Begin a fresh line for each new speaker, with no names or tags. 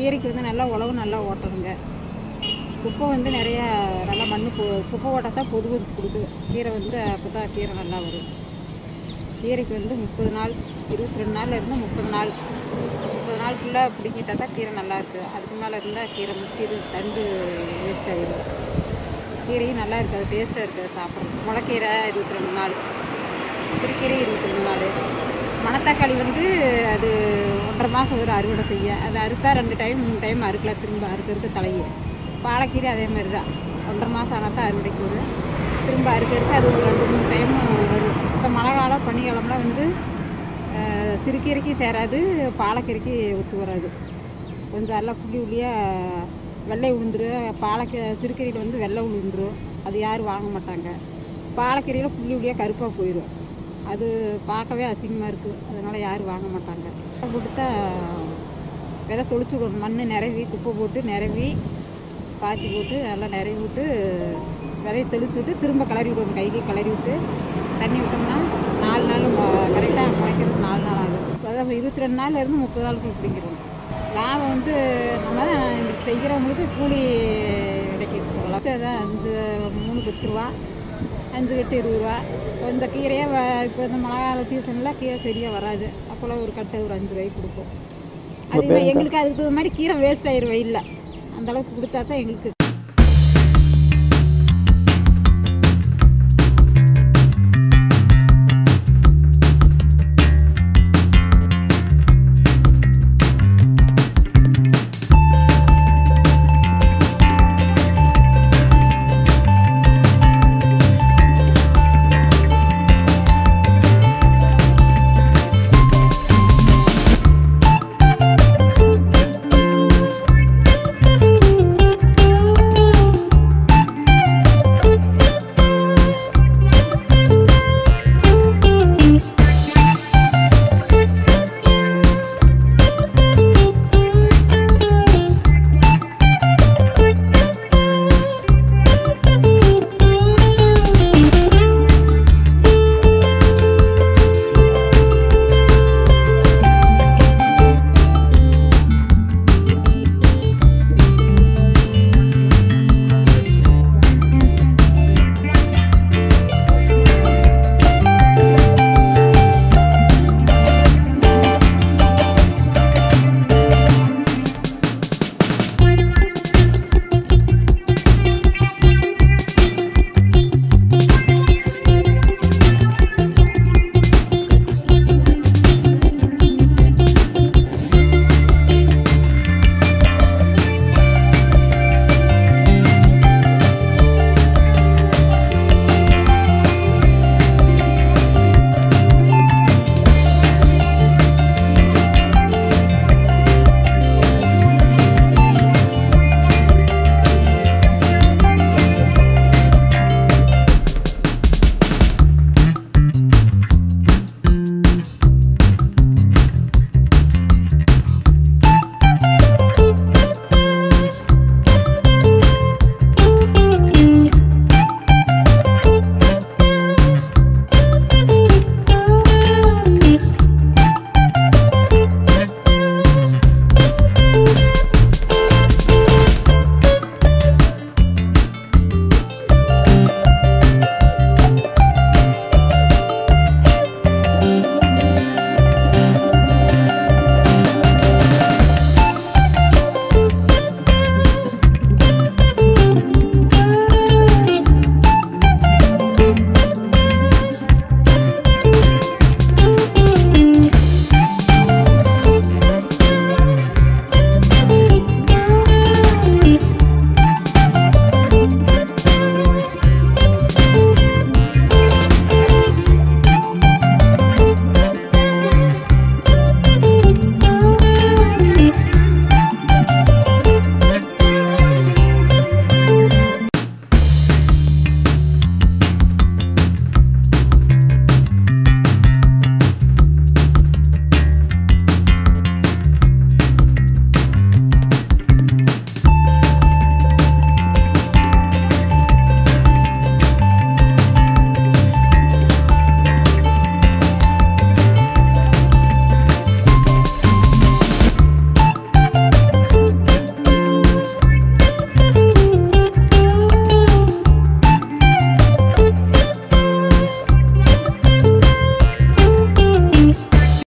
கீரைக்கு வந்து நல்லா உழவு நல்லா ஓட்டணுங்க குப்பை வந்து நிறைய நல்லா மண் போ குப்பை ஓட்டால் தான் பொது கொடுக்குது கீரை வந்து அப்போ தான் கீரை நல்லா வரும் கீரைக்கு வந்து முப்பது நாள் இருபத்தி ரெண்டு நாள்ல இருந்து முப்பது நாள் முப்பது நாளுக்குள்ளே பிடிங்கிட்டா தான் கீரை நல்லா இருக்குது அதுக்கு மேலே இருந்தால் கீரை முக்கியது தண்டு வேஸ்ட் ஆகிடும் கீரையும் நல்லா இருக்காது டேஸ்ட்டாக இருக்காது சாப்பிட்றது முளைக்கீரை இருபத்தி ரெண்டு நாள் சிறுக்கீரை இருபத்தி ரெண்டு நாள் மணத்தக்காளி வந்து அது ஒன்றரை மாதம் ஒரு அறுவடை செய்ய அது அறுத்தா ரெண்டு டைம் மூணு டைம் அறுக்கலாம் திரும்ப அறுக்க இருக்க தலையை பாலக்கீரை அதே மாதிரி தான் ஒன்றரை மாதம் ஆனால் தான் அறுவடைக்கு வரும் திரும்ப அறுக்க இருக்க அது ஒரு ரெண்டு மூணு டைம் வரும் இப்போ மழை காலம் பனிக்காலம்லாம் வந்து அஹ், சிறுகீரைக்கு சேராது பாலக்கீரைக்கு ஒத்து வராது கொஞ்சம் எல்லாம் புள்ளி புள்ளியாக வெள்ளை உளுந்துரும் பாலக்கீ சிறுகீரையில் வந்து வெள்ளை உளுந்துரும் அது யாரும் வாங்க மாட்டாங்க பாலக்கீரையில் புள்ளி புள்ளியாக கருப்பாக போயிடும் அது பார்க்கவே அசிங்கமாக இருக்குது அதனால் யாரும் வாங்க மாட்டாங்க கொடுத்தா விதை தொளிச்சு விடணும் மண் நிரவி குப்பை போட்டு நிரவி பாத்தி போட்டு நல்லா நிரவி விட்டு விதையை தெளிச்சு விட்டு திரும்ப கிளறி விடணும் கையிலே கிளறி விட்டு தண்ணி விட்டோம்னா நாலு நாள் கரெக்டாக முளைக்கிறது நாலு நாள் ஆகும் அதாவது இருபத்தி ரெண்டு நாள்லேருந்து முப்பது நாளுக்குள்ள பிடிக்கிறோம் லாபம் வந்து நம்ம தான் எங்களுக்கு செய்கிறவங்களுக்கு கூலி கிடைக்கிது அவ்வளோ தான் அஞ்சு மூணு பத்து ரூபா அஞ்சு கட்டு இருபது ரூபா இந்த கீரையே வ- இப்போ இந்த மழை கால சீசனில் கீரை சரியாக வராது அப்போல்லாம் ஒரு கட்டு ஒரு அஞ்சு ரூபாய்க்கு கொடுப்போம் அது எங்களுக்கு அதுக்கு தகுந்த மாதிரி கீரை வேஸ்ட் ஆயிரும் வெயிலில் அந்த அளவுக்கு கொடுத்தா தான் எங்களுக்கு